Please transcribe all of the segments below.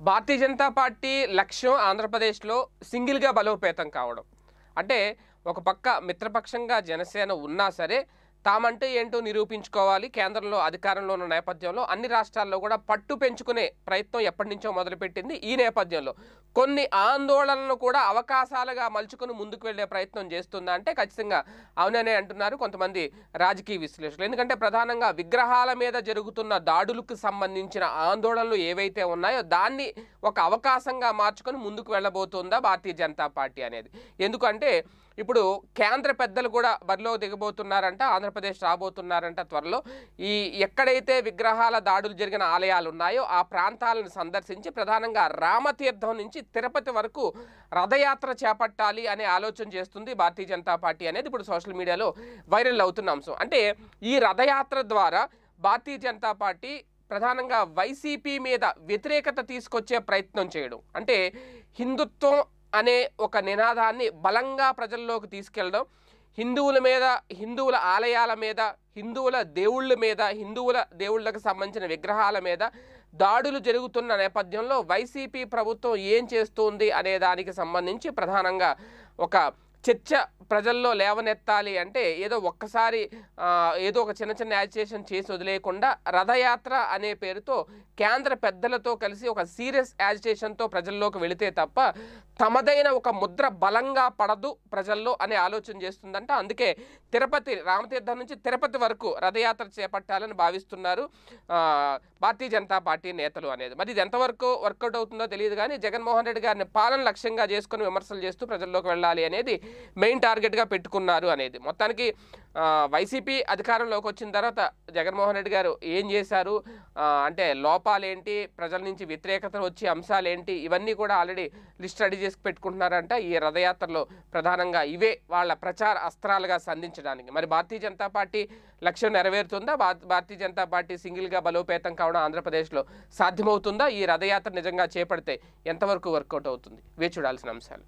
భారతీయ Janata party లక్ష్యం ఆంధ్రప్రదేశ్లో సింగిల్గా బలోపేతం కావడం అంటే ఒక పక్క మిత్రపక్షంగా జనసేన ఉన్నా సరే తామంటే ఏంటో నిరూపించుకోవాలి కేంద్రంలో అధికారంలో ఉన్న నేపథ్యంలో అన్ని రాష్ట్రాల్లో కూడా పట్టు పెంచుకునే ప్రయత్నం ఎప్పటి నుంచో మొదలుపెట్టింది ఈ నేపథ్యంలో కొన్ని ఆందోళనలు కూడా అవకాశాలుగా మలుచుకుని ముందుకు వెళ్ళే ప్రయత్నం చేస్తుందా అంటే ఖచ్చితంగా అవుననే అంటున్నారు కొంతమంది రాజకీయ విశ్లేషకులు ఎందుకంటే ప్రధానంగా విగ్రహాల మీద జరుగుతున్న దాడులకు సంబంధించిన ఆందోళనలు ఏవైతే ఉన్నాయో దాన్ని ఒక అవకాశంగా మార్చుకొని ముందుకు వెళ్ళబోతుందా భారతీయ జనతా పార్టీ అనేది ఎందుకంటే ఇప్పుడు కేంద్ర పెద్దలు కూడా బరిలో దిగబోతున్నారంట ఆంధ్రప్రదేశ్ రాబోతున్నారంట త్వరలో ఈ ఎక్కడైతే విగ్రహాల దాడులు జరిగిన ఆలయాలు ఉన్నాయో ఆ ప్రాంతాలను సందర్శించి ప్రధానంగా రామతీర్థం నుంచి తిరుపతి వరకు రథయాత్ర చేపట్టాలి అనే ఆలోచన చేస్తుంది భారతీయ జనతా పార్టీ అనేది ఇప్పుడు సోషల్ మీడియాలో వైరల్ అవుతున్న అంశం అంటే ఈ రథయాత్ర ద్వారా భారతీయ జనతా పార్టీ ప్రధానంగా వైసీపీ మీద వ్యతిరేకత తీసుకొచ్చే ప్రయత్నం చేయడం అంటే హిందుత్వం అనే ఒక నినాదాన్ని బలంగా ప్రజల్లోకి తీసుకెళ్ళడం హిందువుల మీద హిందువుల ఆలయాల మీద హిందువుల దేవుళ్ళ మీద హిందువుల దేవుళ్ళకు సంబంధించిన విగ్రహాల మీద దాడులు జరుగుతున్న నేపథ్యంలో వైసీపీ ప్రభుత్వం ఏం చేస్తుంది అనే దానికి సంబంధించి ప్రధానంగా ఒక చర్చ ప్రజల్లో లేవనెత్తాలి అంటే ఏదో ఒక్కసారి ఆ, ఏదో ఒక చిన్న చిన్న యాజిటేషన్ చేసి వదిలేయకుండా రథయాత్ర అనే పేరుతో కేంద్ర పెద్దలతో కలిసి ఒక సీరియస్ యాజిటేషన్తో ప్రజల్లోకి వెళితే తప్ప తమదైన ఒక ముద్ర బలంగా పడదు ప్రజల్లో అనే ఆలోచన చేస్తుందంట అందుకే తిరుపతి రామతీర్థం నుంచి తిరుపతి వరకు రథయాత్ర చేపట్టాలని భావిస్తున్నారు ఆ, భారతీయ జనతా పార్టీ నేతలు అనేది మరి ఇది ఎంతవరకు వర్కౌట్ అవుతుందో తెలియదు కానీ జగన్మోహన్ రెడ్డి గారిని పాలన లక్ష్యంగా చేసుకుని విమర్శలు చేస్తూ ప్రజల్లోకి వెళ్ళాలి అనేది మెయిన్ టార్గెట్గా పెట్టుకున్నారు అనేది మొత్తానికి ఆ, వైసీపీ అధికారంలోకి వచ్చిన తర్వాత జగన్మోహన్ రెడ్డి గారు ఏం చేశారు ఆ, అంటే లోపాలేంటి ప్రజల నుంచి వ్యతిరేకత వచ్చే అంశాలేంటి ఇవన్నీ కూడా ఆల్రెడీ లిస్ట్ రెడీ చేసి పెట్టుకుంటున్నారంట ఈ రథయాత్రలో ప్రధానంగా ఇవే వాళ్ళ ప్రచార అస్త్రాలుగా సంధించడానికి మరి భారతీయ జనతా పార్టీ లక్ష్యం నెరవేరుతుందా భారత- భారతీయ జనతా పార్టీ సింగిల్గా బలోపేతం కావడం ఆంధ్రప్రదేశ్లో సాధ్యమవుతుందా ఈ రథయాత్ర నిజంగా చేపడితే ఎంతవరకు వర్కౌట్ అవుతుంది వేచి చూడాల్సిన అంశాలు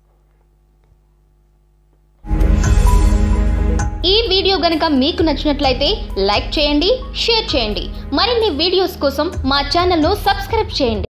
ఈ వీడియో గనుక మీకు నచ్చినట్లయితే లైక్ చేయండి షేర్ చేయండి మరిన్ని వీడియోస్ కోసం మా ఛానల్ను సబ్స్క్రైబ్ చేయండి